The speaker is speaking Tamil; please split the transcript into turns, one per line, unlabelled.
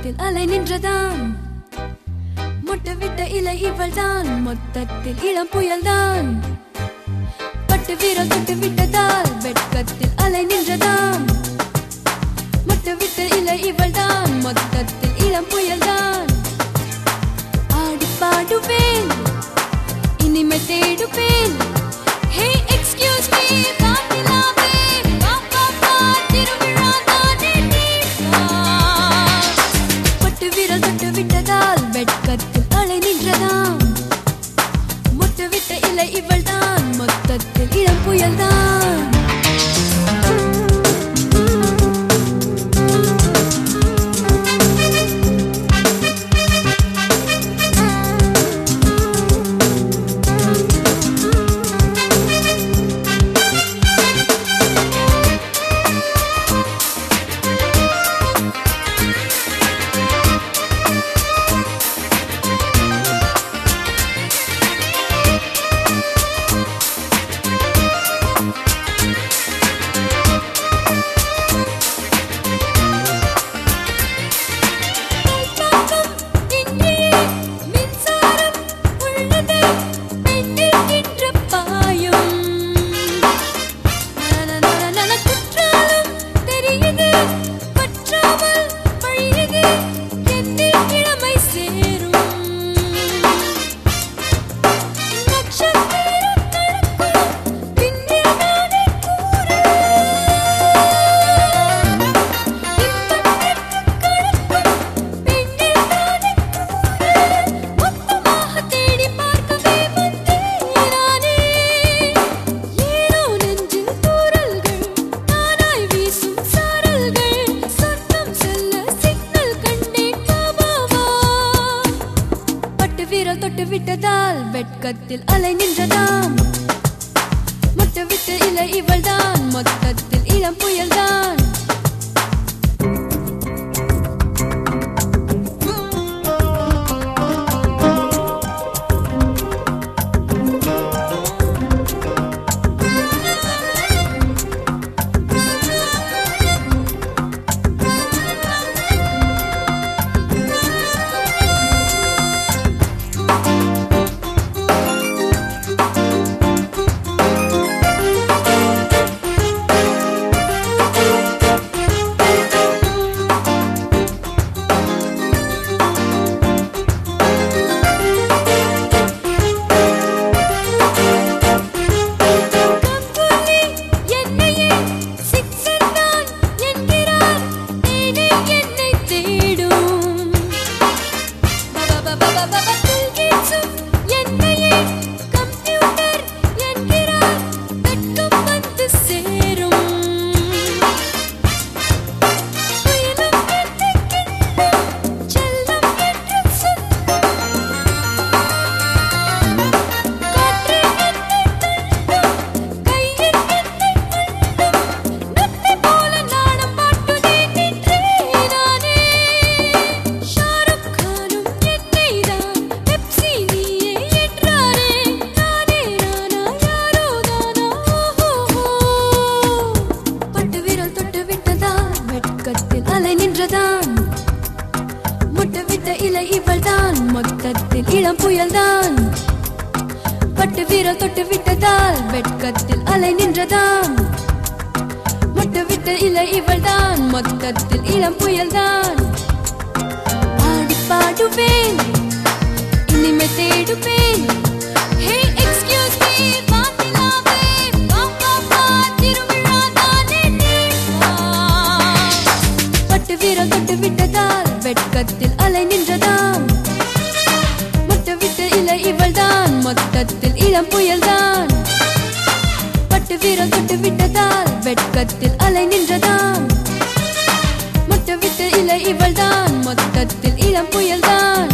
பக்கத்தில் அலை நின்றதாம் முட்டவிட்ட இலை இவள்தான் மொத்தத்தில் இளம் புயல்தான் பட்டு வீரல் தொட்டு விட்டதால் வெட்கத்தில் அலை நின்றதாம் முட்டவிட்ட இலை இவள்தான் மொத்தத்தில் இளம் புயல்தான் ஆடி பாடுவேன் இனிமே தேடுவேன் ஹே எக்ஸ்கியூஸ் மீ காத்திலாவே வா வா வா திருவிழா தானே நீவா பட்டு விரல் தொட்டு விட்டதால் வெட்கத்தில் அலை நின்றதாம் முட்டு விட்ட இலை இவள்தான் மொத்தத்தில் இளம் புயல்தான் பக்கம் இங்கேயே மின்சாரம் உள்ளது பெண்ணில் இன்று பாயும் நனநனநன குற்றாலம் தெரியுது பற்றாமல் வழியுது என்னில் இளமை சேரும் நட்சத்திரம் தடுக்கும் பின்னில் நானே மொத்தமாக தேடி பார்க்கவே வந்தேன் நானே ஏனோ நெஞ்சில் தூறல்கள் தானாய் வீசும் சாரல்கள் சொர்க்கம் செல்ல சிக்னல் கண்டேன் வா வா வா பட்டு வீரல் தொட்டு விட்டதால் வெட்கத்தில் அலை நின்றதாம் முட்டு விட்டு இலை இவள்தான் மொத்தத்தில் இளம் புயல்தான் கம்புலி என்னையே சிக்ஸர் தான் என்கிறார் தேனே என்னை தேடும் பபபபபபபுல்கீச்சும் என்னையே கம்ப்யூட்டர் என்கிறார் வெட்கம் வந்து சேரும் உயிரும் என்னை கிள்ளும் செல்லம் என்று சொல்லும் காற்று என்னை தள்ளும் கையில் என்னை அள்ளும் நத்தை போல நாணம் பாட்டுதே நின்றே நானே ஷாருக் கானும் என்னை தான் பெப்சி நீயே என்றாரே நானே நானா யாரோ தானா ஓஹோ பட்டு விரல் தொட்டு விட்டதா வெட்கத்தில் அலை நின்றதான் முட்டு விட்ட இலை இவள்தான் மொத்தத்தில் இளம் புயல்தான் பட்டு வீரல் தொட்டு விட்டதால் வெட்கத்தில் அலை நின்றதாம் முட்டு விட்ட இலை இவள்தான் மொத்தத்தில் இளம் புயல்தான் ஆடி பாடுவேன் இனிமே தேடுவேன் ஹே எக்ஸ்கியூஸ் மீ பாத்திலாவே வா வா வா திருவிழா தானே நீவா பட்டு வீரல் தொட்டு விட்டதால் வெட்கத்தில் அலை நின்றதாம் முட்டு விட்டு இலை இவள்தான் மொத்தத்தில் இளம் புயல்தான் பட்டு வீரல் தொட்டு விட்டதால் வெட்கத்தில் அலை நின்றதாம் முட்டு விட்டு இலை இவள்தான் மொத்தத்தில் இளம் புயல்தான்